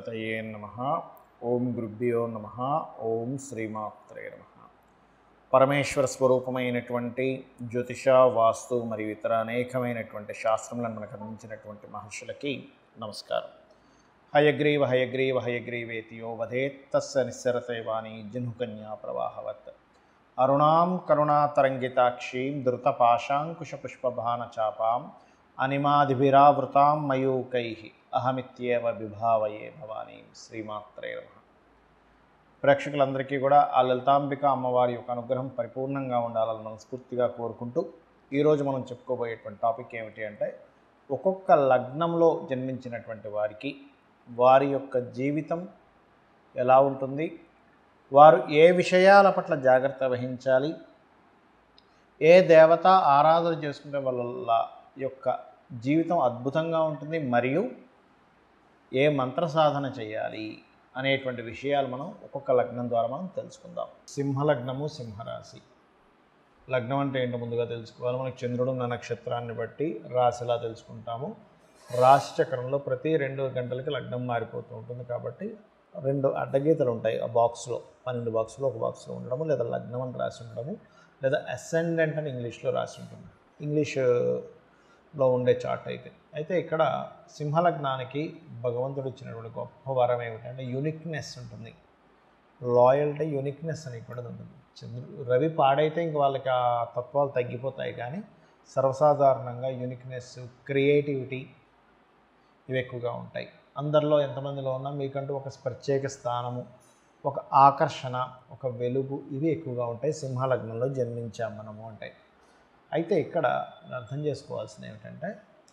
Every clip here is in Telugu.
శ్రీగణపతయే నమ ఓం గురుభ్యో నమ ఓం శ్రీమాత్రే నమ పరమేశ్వర స్వరూపమైనటువంటి జ్యోతిష వాస్తు మరియు ఇతర అనేకమైనటువంటి శాస్త్రములను మనకు అందించినటువంటి మహర్షులకి నమస్కారం హయగ్రీవ హయగ్రీవ హయగ్రీవేతియో వధేత్తస్స నిస్సరసేవాణి జహ్నుకన్యా ప్రవాహవత్ అరుణాం కరుణాతరంగితాక్షీం ధృతపాశాంకుశపుష్పభానచాపాం అనిమాదిభిరావృతాం మయూకై అహమిత్యేవ విభావయే భవానీ శ్రీమాత్రే నమ ప్రేక్షకులందరికీ కూడా ఆ లలితాంబిక అమ్మవారి యొక్క అనుగ్రహం పరిపూర్ణంగా ఉండాలని మనస్ఫూర్తిగా కోరుకుంటూ ఈరోజు మనం చెప్పుకోబోయేటువంటి టాపిక్ ఏమిటి అంటే ఒక్కొక్క లగ్నంలో జన్మించినటువంటి వారికి వారి యొక్క జీవితం ఎలా ఉంటుంది వారు ఏ విషయాల పట్ల జాగ్రత్త వహించాలి ఏ దేవత ఆరాధన చేసుకుంటే వాళ్ళ యొక్క జీవితం అద్భుతంగా ఉంటుంది మరియు ఏ మంత్ర సాధన చేయాలి అనేటువంటి విషయాలు మనం ఒక్కొక్క లగ్నం ద్వారా మనం తెలుసుకుందాం సింహలగ్నము సింహరాశి లగ్నం అంటే ఏంటో ముందుగా తెలుసుకోవాలి మనకి చంద్రుడు ఉన్న నక్షత్రాన్ని బట్టి రాశిలా తెలుసుకుంటాము రాశి చక్రంలో ప్రతి రెండు గంటలకి లగ్నం మారిపోతూ ఉంటుంది కాబట్టి రెండు అడ్డగీతలు ఉంటాయి ఆ బాక్స్లో పన్నెండు బాక్స్లో ఒక బాక్స్లో ఉండడము లేదా లగ్నం అని రాసి ఉండడము లేదా అసెండెంట్ అని ఇంగ్లీష్లో రాసి ఉంటుంది ఇంగ్లీష్లో ఉండే చార్ట్ అయితే అయితే ఇక్కడ సింహలగ్నానికి భగవంతుడు ఇచ్చినటువంటి గొప్ప వరం ఏమిటంటే యూనిక్నెస్ ఉంటుంది లాయల్టీ యూనిక్నెస్ అని కూడా ఉంటుంది చంద్రుడు రవి పాడైతే ఇంక వాళ్ళకి ఆ తత్వాలు తగ్గిపోతాయి కానీ సర్వసాధారణంగా యూనిక్నెస్ క్రియేటివిటీ ఇవి ఎక్కువగా ఉంటాయి అందరిలో ఎంతమందిలో ఉన్నా మీకంటూ ఒక ప్రత్యేక స్థానము ఒక ఆకర్షణ ఒక వెలుగు ఇవి ఎక్కువగా ఉంటాయి సింహలగ్నంలో జన్మించాం మనము అంటే అయితే ఇక్కడ అర్థం చేసుకోవాల్సింది ఏమిటంటే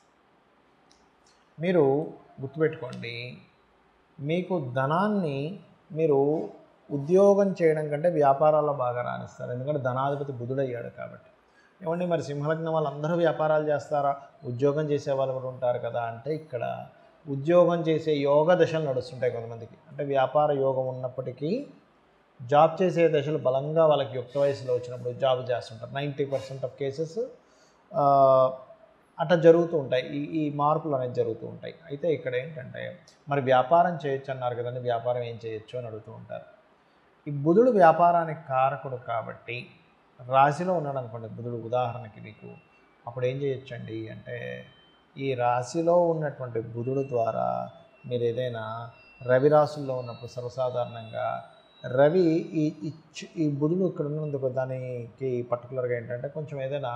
మీరు గుర్తుపెట్టుకోండి మీకు ధనాన్ని మీరు ఉద్యోగం చేయడం కంటే వ్యాపారాల్లో బాగా రాణిస్తారు ఎందుకంటే ధనాధిపతి బుధుడయ్యాడు కాబట్టి ఏమండి మరి సింహలగ్నం వాళ్ళందరూ వ్యాపారాలు చేస్తారా ఉద్యోగం చేసే వాళ్ళు కూడా ఉంటారు కదా అంటే ఇక్కడ ఉద్యోగం చేసే యోగ దశలు నడుస్తుంటాయి కొంతమందికి అంటే వ్యాపార యోగం ఉన్నప్పటికీ జాబ్ చేసే దశలు బలంగా వాళ్ళకి యుక్త వయసులో వచ్చినప్పుడు జాబ్ చేస్తుంటారు నైంటీ పర్సెంట్ ఆఫ్ కేసెస్ అట్లా జరుగుతూ ఉంటాయి ఈ ఈ మార్పులు అనేది జరుగుతూ ఉంటాయి అయితే ఇక్కడ ఏంటంటే మరి వ్యాపారం చేయొచ్చు అన్నారు కదండి వ్యాపారం ఏం చేయొచ్చు అని అడుగుతూ ఉంటారు ఈ బుధుడు వ్యాపారానికి కారకుడు కాబట్టి రాశిలో ఉన్నాడు అనుకోండి బుధుడు ఉదాహరణకి మీకు అప్పుడు ఏం చేయొచ్చండి అంటే ఈ రాశిలో ఉన్నటువంటి బుధుడు ద్వారా మీరు ఏదైనా రవి రాశుల్లో ఉన్నప్పుడు సర్వసాధారణంగా రవి ఈ ఇచ్- ఈ బుధుడు ఇక్కడ ఉన్నందుకు దానికి పర్టికులర్గా ఏంటంటే కొంచెం ఏదైనా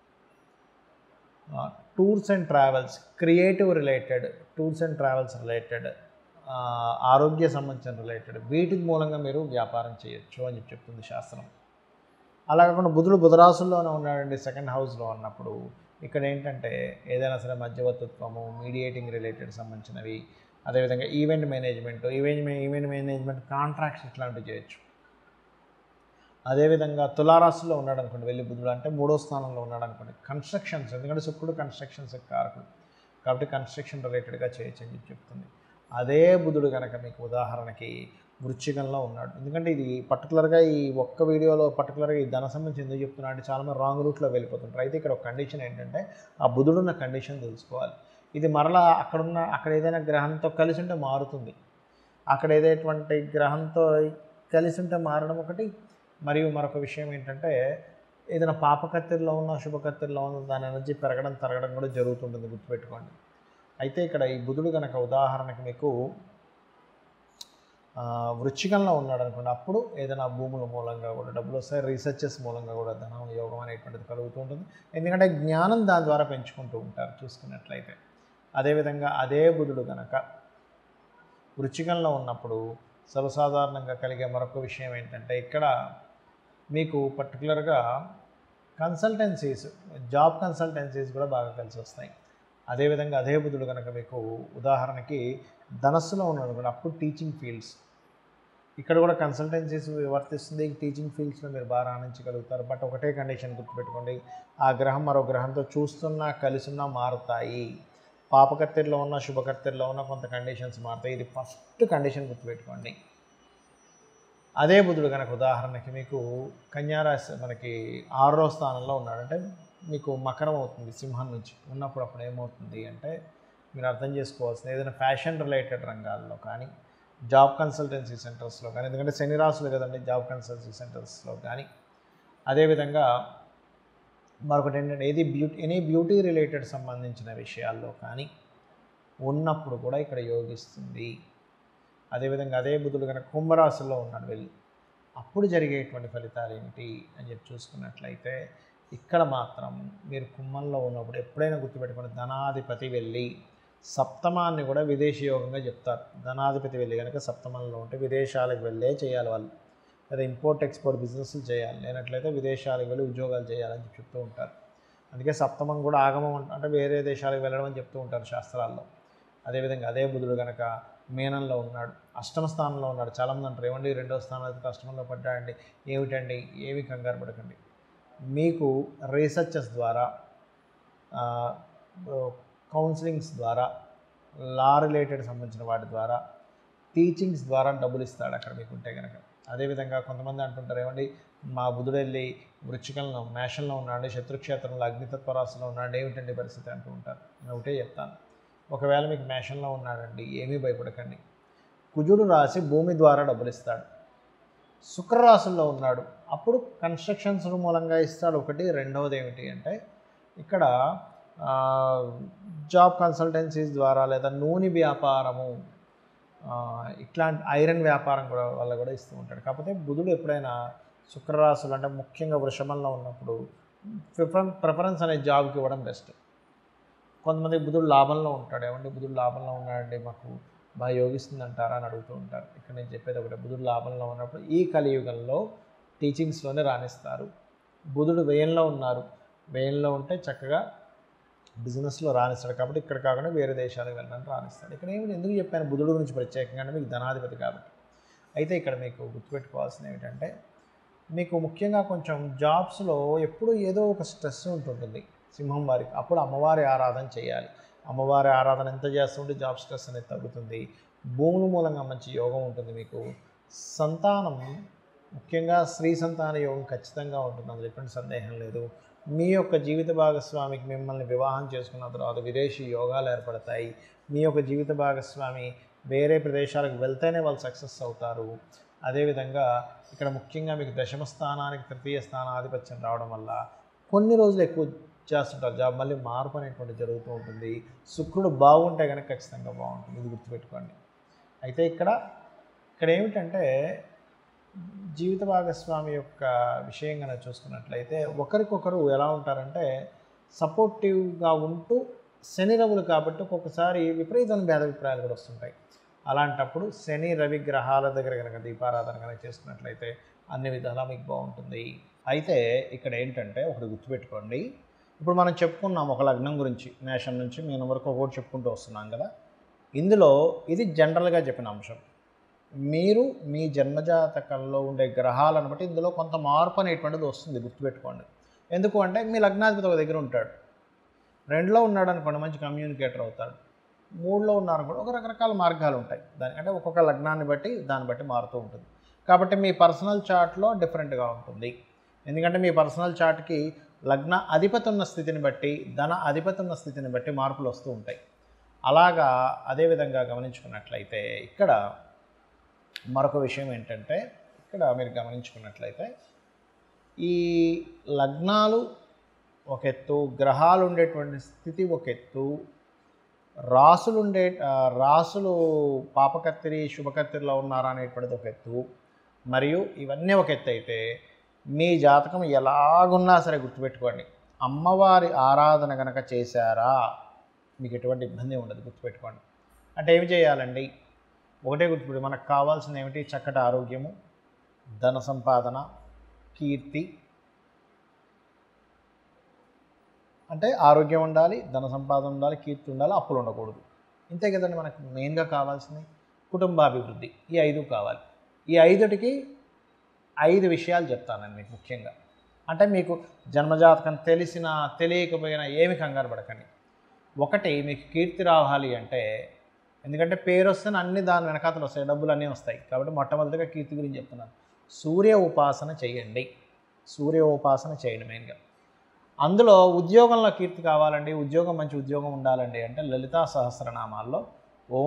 tours and travels creative related tours and travels related ఆరోగ్య సంబంధించిన రిలేటెడ్ వీటి మూలంగా మీరు వ్యాపారం చేయొచ్చు అని చెప్పి చెప్తుంది శాస్త్రం అలా కాకుండా బుధుడు బుధరాశుల్లోనే ఉన్నాడండి సెకండ్ హౌస్లో ఉన్నప్పుడు ఇక్కడ ఏంటంటే ఏదైనా సరే మధ్యవర్తిత్వము మీడియేటింగ్ రిలేటెడ్ సంబంధించినవి అదేవిధంగా event management event event management contracts ఇట్లాంటివి చేయొచ్చు అదేవిధంగా తులారాశిలో ఉన్నాడు అనుకోండి వెళ్ళి బుధుడు అంటే మూడో స్థానంలో ఉన్నాడు అనుకోండి కన్స్ట్రక్షన్స్ ఎందుకంటే శుక్రుడు కన్స్ట్రక్షన్స్ కారకుడు కాబట్టి కన్స్ట్రక్షన్ రిలేటెడ్గా చేయొచ్చు అని చెప్పి చెప్తుంది అదే బుధుడు కనుక మీకు ఉదాహరణకి వృశ్చికంలో ఉన్నాడు ఎందుకంటే ఇది పర్టికులర్గా ఈ ఒక్క వీడియోలో పర్టికులర్గా ఈ ధన సంబంధించి ఎందుకు చెప్తున్నా అంటే చాలామంది రాంగ్ రూట్లో వెళ్ళిపోతుంటారు అయితే ఇక్కడ ఒక కండిషన్ ఏంటంటే ఆ బుధుడున్న కండిషన్ తెలుసుకోవాలి ఇది మరలా అక్కడున్న అక్కడ ఏదైనా గ్రహంతో కలిసి ఉంటే మారుతుంది అక్కడ ఏదైనటువంటి గ్రహంతో కలిసి ఉంటే మారడం ఒకటి మరియు మరొక విషయం ఏంటంటే ఏదైనా పాపకత్తిరిలో ఉన్న శుభకత్తిరిలో ఉన్న దాని ఎనర్జీ పెరగడం తరగడం కూడా జరుగుతుంటుంది గుర్తుపెట్టుకోండి అయితే ఇక్కడ ఈ బుధుడు కనుక ఉదాహరణకి మీకు ఆ, వృశ్చికంలో ఉన్నాడు అనుకోండి అప్పుడు ఏదైనా భూముల మూలంగా కూడా డబ్బులు వస్తాయి రీసెర్చెస్ మూలంగా కూడా ధనం యోగం అనేటువంటిది కలుగుతూ ఉంటుంది ఎందుకంటే జ్ఞానం దాని ద్వారా పెంచుకుంటూ ఉంటారు చూసుకున్నట్లయితే అదేవిధంగా అదే బుధుడు కనుక వృచ్చికంలో ఉన్నప్పుడు సర్వసాధారణంగా కలిగే మరొక విషయం ఏంటంటే ఇక్కడ మీకు పర్టికులర్గా కన్సల్టెన్సీస్ జాబ్ కన్సల్టెన్సీస్ కూడా బాగా కలిసి వస్తాయి అదేవిధంగా అదే బుధుడు కనుక మీకు ఉదాహరణకి ధనస్సులో ఉన్నాడు కూడా అప్పుడు టీచింగ్ ఫీల్డ్స్ ఇక్కడ కూడా కన్సల్టెన్సీస్ వర్తిస్తుంది టీచింగ్ ఫీల్డ్స్లో మీరు బాగా రాణించగలుగుతారు బట్ ఒకటే కండిషన్ గుర్తుపెట్టుకోండి ఆ గ్రహం మరో గ్రహంతో చూస్తున్నా కలిసిన్నా మారుతాయి పాపకత్తెరలో ఉన్న శుభకత్తెరలో ఉన్న కొంత కండిషన్స్ మారుతాయి ఇది ఫస్ట్ కండిషన్ గుర్తుపెట్టుకోండి అదే బుధుడు కనుక ఉదాహరణకి మీకు కన్యారాశి మనకి ఆరో స్థానంలో ఉన్నాడు అంటే మీకు మకరం అవుతుంది సింహం నుంచి ఉన్నప్పుడు అప్పుడు ఏమవుతుంది అంటే మీరు అర్థం చేసుకోవాల్సింది ఏదైనా ఫ్యాషన్ రిలేటెడ్ రంగాల్లో కానీ జాబ్ కన్సల్టెన్సీ సెంటర్స్లో కానీ ఎందుకంటే శని రాసులు కదండి జాబ్ కన్సల్టెన్సీ సెంటర్స్లో కానీ అదేవిధంగా మరొకటి ఏంటంటే ఏది బ్యూటీ ఎనీ బ్యూటీ రిలేటెడ్ సంబంధించిన విషయాల్లో కానీ ఉన్నప్పుడు కూడా ఇక్కడ యోగిస్తుంది అదేవిధంగా అదే బుధుడు కనుక కుంభరాశిలో ఉన్నాడు వెళ్ళి అప్పుడు జరిగేటువంటి ఫలితాలు ఏమిటి అని చెప్పి చూసుకున్నట్లయితే ఇక్కడ మాత్రం మీరు కుంభంలో ఉన్నప్పుడు ఎప్పుడైనా గుర్తుపెట్టుకుని ధనాధిపతి వెళ్ళి సప్తమాన్ని కూడా విదేశీ యోగంగా చెప్తారు ధనాధిపతి వెళ్ళి కనుక సప్తమంలో ఉంటే విదేశాలకు వెళ్ళే చేయాలి వాళ్ళు లేదా ఇంపోర్ట్ ఎక్స్పోర్ట్ బిజినెస్లు చేయాలి లేనట్లయితే విదేశాలకు వెళ్ళి ఉద్యోగాలు చేయాలని చెప్పి చెప్తూ ఉంటారు అందుకే సప్తమం కూడా ఆగమం అంట- అంటే వేరే దేశాలకు వెళ్ళడం అని చెప్తూ ఉంటారు శాస్త్రాల్లో అదేవిధంగా అదే బుధుడు కనుక మీనంలో ఉన్నాడు అష్టమ స్థానంలో ఉన్నాడు చాలామంది అంటారు ఏమండి రెండో స్థానానికి అష్టమంలో పడ్డాడండి ఏమిటండి ఏమి కంగారు పడకండి మీకు రీసెర్చెస్ ద్వారా ఆ, కౌన్సిలింగ్స్ ద్వారా లా రిలేటెడ్ సంబంధించిన వాటి ద్వారా టీచింగ్స్ ద్వారా డబ్బులు ఇస్తాడు అక్కడ మీకు ఉంటే కనుక అదేవిధంగా కొంతమంది అంటుంటారు ఏమండి మా బుధుడు వెళ్ళి వృచ్చికంలో మేషంలో ఉన్నాడు శత్రుక్షేత్రంలో అగ్నితత్వ రాశిలో ఉన్నాడు ఏమిటండి పరిస్థితి అంటూ ఉంటారు నేను ఒకటే చెప్తాను ఒకవేళ మీకు మేషంలో ఉన్నాడండి ఏమీ భయపడకండి కుజుడు రాశి భూమి ద్వారా డబ్బులు ఇస్తాడు శుక్రరాశుల్లో ఉన్నాడు అప్పుడు కన్స్ట్రక్షన్స్ మూలంగా ఇస్తాడు ఒకటి రెండవది ఏమిటి అంటే ఇక్కడ ఆ, జాబ్ కన్సల్టెన్సీస్ ద్వారా లేదా నూనె వ్యాపారము ఆ, ఇట్లాంటి ఐరన్ వ్యాపారం కూడా వల్ల కూడా ఇస్తూ ఉంటాడు కాకపోతే బుధుడు ఎప్పుడైనా శుక్రరాశులు అంటే ముఖ్యంగా వృషభంలో ఉన్నప్పుడు ప్రిఫరెన్స్ ప్రిఫరెన్స్ అనే జాబ్కి ఇవ్వడం బెస్ట్ కొంతమంది బుధుడు లాభంలో ఉంటాడు ఏమంటే బుధుడు లాభంలో ఉన్నాడండి మాకు బాగా యోగిస్తుంది అంటారా అని అడుగుతూ ఉంటారు ఇక్కడ నేను చెప్పేది ఒకటి బుధుడు లాభంలో ఉన్నప్పుడు ఈ కలియుగంలో టీచింగ్స్లోనే రాణిస్తారు బుధుడు వ్యయంలో ఉన్నారు వ్యయంలో ఉంటే చక్కగా బిజినెస్లో రాణిస్తాడు కాబట్టి ఇక్కడ కాకుండా వేరే దేశాలకు వెళ్ళడానికి రాణిస్తాడు ఇక్కడ ఏమి ఎందుకు చెప్పాను బుధుడు గురించి ప్రత్యేకంగా అంటే మీకు ధనాధిపతి కాబట్టి అయితే ఇక్కడ మీకు గుర్తుపెట్టుకోవాల్సింది ఏమిటంటే మీకు ముఖ్యంగా కొంచెం జాబ్స్లో ఎప్పుడూ ఏదో ఒక స్ట్రెస్ ఉంటుంటుంది సింహం వారికి అప్పుడు అమ్మవారి ఆరాధన చేయాలి అమ్మవారి ఆరాధన ఎంత చేస్తుంటే జాబ్ స్ట్రెస్ అనేది తగ్గుతుంది భూముల మూలంగా మంచి యోగం ఉంటుంది మీకు సంతానం ముఖ్యంగా స్త్రీ సంతాన యోగం ఖచ్చితంగా ఉంటుంది అందులో ఎటువంటి సందేహం లేదు మీ యొక్క జీవిత భాగస్వామికి మిమ్మల్ని వివాహం చేసుకున్న తర్వాత విదేశీ యోగాలు ఏర్పడతాయి మీ యొక్క జీవిత భాగస్వామి వేరే ప్రదేశాలకు వెళ్తేనే వాళ్ళు సక్సెస్ అవుతారు అదేవిధంగా ఇక్కడ ముఖ్యంగా మీకు దశమ స్థానానికి తృతీయ స్థానాధిపత్యం రావడం వల్ల కొన్ని రోజులు ఎక్కువ చేస్తుంటారు జాబ్ మళ్ళీ మార్పు అనేటువంటి జరుగుతూ ఉంటుంది శుక్రుడు బాగుంటే కనుక ఖచ్చితంగా బాగుంటుంది ఇది గుర్తుపెట్టుకోండి అయితే ఇక్కడ ఇక్కడ ఏమిటంటే జీవిత భాగస్వామి యొక్క విషయం కనుక చూసుకున్నట్లయితే ఒకరికొకరు ఎలా ఉంటారంటే సపోర్టివ్గా ఉంటూ శని రవులు కాబట్టి ఒక్కొక్కసారి విపరీతమైన భేదాభిప్రాయాలు కూడా వస్తుంటాయి అలాంటప్పుడు శని రవి గ్రహాల దగ్గర కనుక దీపారాధన కనుక చేసుకున్నట్లయితే అన్ని విధాలా మీకు బాగుంటుంది అయితే ఇక్కడ ఏంటంటే ఒకటి గుర్తుపెట్టుకోండి ఇప్పుడు మనం చెప్పుకున్నాం ఒక లగ్నం గురించి మేషం నుంచి మీన వరకు ఒకటి చెప్పుకుంటూ వస్తున్నాం కదా ఇందులో ఇది జనరల్గా చెప్పిన అంశం మీరు మీ జన్మజాతకంలో ఉండే గ్రహాలను బట్టి ఇందులో కొంత మార్పు అనేటువంటిది వస్తుంది గుర్తుపెట్టుకోండి ఎందుకు అంటే మీ లగ్నాధిపతి ఒక దగ్గర ఉంటాడు రెండులో ఉన్నాడు అనుకోండి మంచి కమ్యూనికేటర్ అవుతాడు మూడులో ఉన్నారు కూడా ఒక రకరకాల మార్గాలు ఉంటాయి దాని అంటే ఒక్కొక్క లగ్నాన్ని బట్టి దాన్ని బట్టి మారుతూ ఉంటుంది కాబట్టి మీ పర్సనల్ చార్ట్లో డిఫరెంట్గా ఉంటుంది ఎందుకంటే మీ పర్సనల్ చార్ట్కి లగ్న అధిపతి ఉన్న స్థితిని బట్టి ధన అధిపతి ఉన్న స్థితిని బట్టి మార్పులు వస్తూ ఉంటాయి అలాగా అదేవిధంగా గమనించుకున్నట్లయితే ఇక్కడ మరొక విషయం ఏంటంటే ఇక్కడ మీరు గమనించుకున్నట్లయితే ఈ లగ్నాలు ఒక ఎత్తు గ్రహాలు ఉండేటువంటి స్థితి ఒక ఎత్తు రాసులు ఉండే ఆ, రాసులు పాపకత్తిరి శుభకత్తిరిలో ఉన్నారా అనేటువంటిది ఒక ఎత్తు మరియు ఇవన్నీ ఒక ఎత్తు అయితే మీ జాతకం ఎలాగున్నా సరే గుర్తుపెట్టుకోండి అమ్మవారి ఆరాధన కనుక చేశారా మీకు ఎటువంటి ఇబ్బంది ఉండదు గుర్తుపెట్టుకోండి అంటే ఏమి చేయాలండి ఒకటే గుర్తుపెట్టి మనకు కావాల్సింది ఏమిటి చక్కటి ఆరోగ్యము ధన సంపాదన కీర్తి అంటే ఆరోగ్యం ఉండాలి ధన సంపాదన ఉండాలి కీర్తి ఉండాలి అప్పులు ఉండకూడదు ఇంతే కదండి మనకు మెయిన్గా కావాల్సింది కుటుంబాభివృద్ధి ఈ ఐదు కావాలి ఈ ఐదుటికి ఐదు విషయాలు చెప్తానండి మీకు ముఖ్యంగా అంటే మీకు జన్మజాతకం తెలిసినా తెలియకపోయినా ఏమి కంగారు పడకండి ఒకటి మీకు కీర్తి రావాలి అంటే ఎందుకంటే పేరు వస్తే అన్ని దాని వెనకాతలు వస్తాయి డబ్బులు అన్నీ వస్తాయి కాబట్టి మొట్టమొదటిగా కీర్తి గురించి చెప్తున్నాను సూర్య ఉపాసన చేయండి సూర్య ఉపాసన చేయండి మెయిన్గా అందులో ఉద్యోగంలో కీర్తి కావాలండి ఉద్యోగం మంచి ఉద్యోగం ఉండాలండి అంటే లలితా సహస్రనామాల్లో ఓం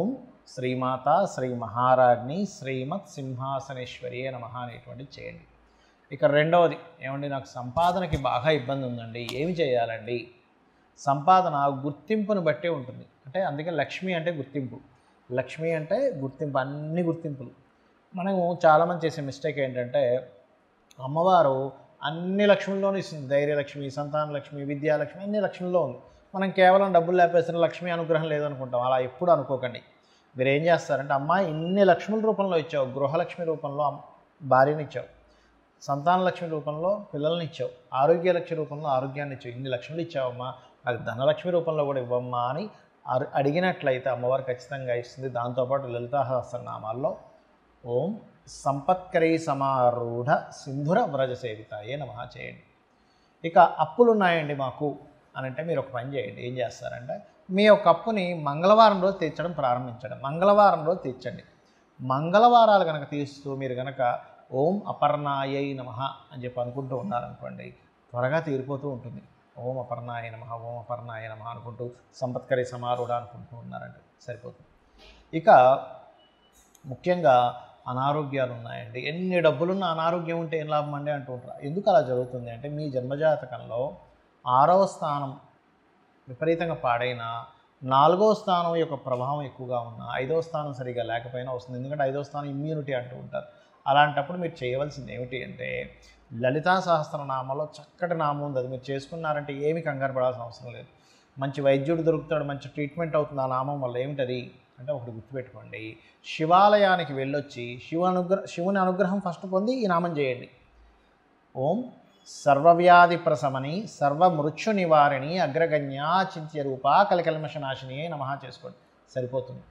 శ్రీమాత శ్రీ మహారాజ్ని శ్రీమత్ సింహాసనేశ్వరి నమ అనేటువంటి చేయండి ఇక రెండవది ఏమండి నాకు సంపాదనకి బాగా ఇబ్బంది ఉందండి ఏమి చేయాలండి సంపాదన గుర్తింపును బట్టే ఉంటుంది అంటే అందుకే లక్ష్మి అంటే గుర్తింపు లక్ష్మి అంటే గుర్తింపు అన్ని గుర్తింపులు మనము చాలామంది చేసే మిస్టేక్ ఏంటంటే అమ్మవారు అన్ని లక్ష్మిలోనూ ఇస్తుంది ధైర్యలక్ష్మి సంతాన లక్ష్మి విద్యాలక్ష్మి అన్ని లక్ష్మిలో ఉంది మనం కేవలం డబ్బులు లేపేసిన లక్ష్మి అనుగ్రహం లేదనుకుంటాం అలా ఎప్పుడు అనుకోకండి మీరు ఏం చేస్తారంటే అమ్మ ఇన్ని లక్ష్ముల రూపంలో ఇచ్చావు గృహలక్ష్మి రూపంలో అమ్- భార్యని ఇచ్చావు సంతాన లక్ష్మి రూపంలో పిల్లల్ని ఇచ్చావు ఆరోగ్య లక్ష్మి రూపంలో ఆరోగ్యాన్ని ఇచ్చావు ఇన్ని లక్ష్ములు ఇచ్చావమ్మా నాకు ధనలక్ష్మి రూపంలో కూడా ఇవ్వమ్మా అని అరు- అడిగినట్లయితే అమ్మవారు ఖచ్చితంగా ఇస్తుంది దాంతోపాటు లలితా సహస్రనామాల్లో ఓం సంపత్కరీ సమారూఢ సింధుర వ్రజ సేవితాయే నమ చేయండి ఇక అప్పులు ఉన్నాయండి మాకు అని అంటే మీరు ఒక పని చేయండి ఏం చేస్తారంటే మీ యొక్క అప్పుని మంగళవారం రోజు తీర్చడం ప్రారంభించండి మంగళవారం రోజు తీర్చండి మంగళవారాలు కనుక తీస్తూ మీరు కనుక ఓం అపర్ణాయై నమ అని చెప్పి అనుకుంటూ ఉన్నారనుకోండి త్వరగా తీరిపోతూ ఉంటుంది ఓం అపర్ణాయ నమ ఓం అపర్ణాయ నమ అనుకుంటూ సంపత్కరి సమారూఢ అనుకుంటూ ఉన్నారంటే సరిపోతుంది ఇక ముఖ్యంగా అనారోగ్యాలు ఉన్నాయండి ఎన్ని డబ్బులున్న అనారోగ్యం ఉంటే ఏం లాభం అండి అంటూ ఉంటారు ఎందుకు అలా జరుగుతుంది అంటే మీ జన్మజాతకంలో ఆరవ స్థానం విపరీతంగా పాడైన నాలుగవ స్థానం యొక్క ప్రభావం ఎక్కువగా ఉన్న ఐదవ స్థానం సరిగా లేకపోయినా వస్తుంది ఎందుకంటే ఐదవ స్థానం ఇమ్యూనిటీ అంటూ ఉంటారు అలాంటప్పుడు మీరు చేయవలసింది ఏమిటి అంటే లలితా సహస్రనామంలో చక్కటి నామం ఉంది అది మీరు చేసుకున్నారంటే ఏమి కంగారు పడాల్సిన అవసరం లేదు మంచి వైద్యుడు దొరుకుతాడు మంచి ట్రీట్మెంట్ అవుతుంది ఆ నామం వల్ల ఏమిటది అంటే ఒకటి గుర్తుపెట్టుకోండి శివాలయానికి వెళ్ళొచ్చి శివ అనుగ్రహ శివుని అనుగ్రహం ఫస్ట్ పొంది ఈ నామం చేయండి ఓం సర్వవ్యాధి ప్రశమని సర్వమృత్యు నివారిణి అగ్రగణ్యా చింత్య రూప కలికల్మషనాశిని నమః చేసుకోండి సరిపోతుంది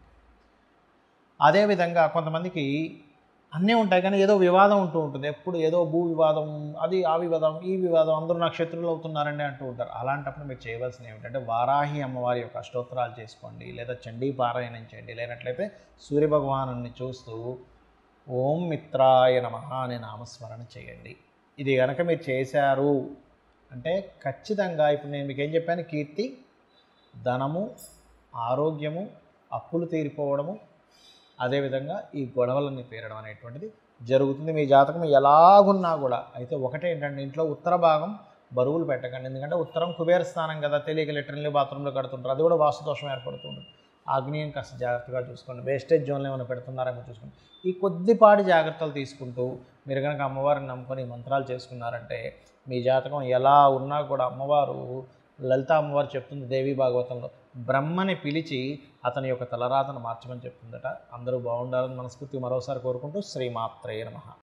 అదేవిధంగా కొంతమందికి అన్నీ ఉంటాయి కానీ ఏదో వివాదం ఉంటూ ఉంటుంది ఎప్పుడు ఏదో భూ వివాదం అది ఆ వివాదం ఈ వివాదం అందరూ నాకు శత్రువులు అవుతున్నారండి అంటూ ఉంటారు అలాంటప్పుడు మీరు చేయవలసింది ఏమిటంటే వారాహి అమ్మవారి యొక్క అష్టోత్తరాలు చేసుకోండి లేదా చండీ పారాయణం చేయండి లేనట్లయితే సూర్యభగవాను చూస్తూ ఓం మిత్రాయ నమ అనే నామస్మరణ చేయండి ఇది కనుక మీరు చేశారు అంటే ఖచ్చితంగా ఇప్పుడు నేను మీకు ఏం చెప్పాను కీర్తి ధనము ఆరోగ్యము అప్పులు తీరిపోవడము అదేవిధంగా ఈ గొడవలన్నీ తీరడం అనేటువంటిది జరుగుతుంది మీ జాతకం ఎలాగున్నా కూడా అయితే ఒకటే ఏంటంటే ఇంట్లో ఉత్తర భాగం బరువులు పెట్టకండి ఎందుకంటే ఉత్తరం కుబేర స్థానం కదా తెలియక లెటర్లు బాత్రూంలో కడుతుంటారు అది కూడా వాస్తుదోషం ఏర్పడుతుంది ఆగ్నేయం కాస్త జాగ్రత్తగా చూసుకోండి వేస్టేజ్ జోన్లో ఏమైనా పెడుతున్నారేమో చూసుకోండి ఈ కొద్దిపాటి జాగ్రత్తలు తీసుకుంటూ మీరు కనుక అమ్మవారిని నమ్ముకొని మంత్రాలు చేసుకున్నారంటే మీ జాతకం ఎలా ఉన్నా కూడా అమ్మవారు లలిత అమ్మవారు చెప్తుంది దేవి భాగవతంలో బ్రహ్మని పిలిచి అతని యొక్క తలరాతను మార్చమని చెప్తుందట అందరూ బాగుండాలని మనస్ఫూర్తి మరోసారి కోరుకుంటూ శ్రీమాత్రేయ నమః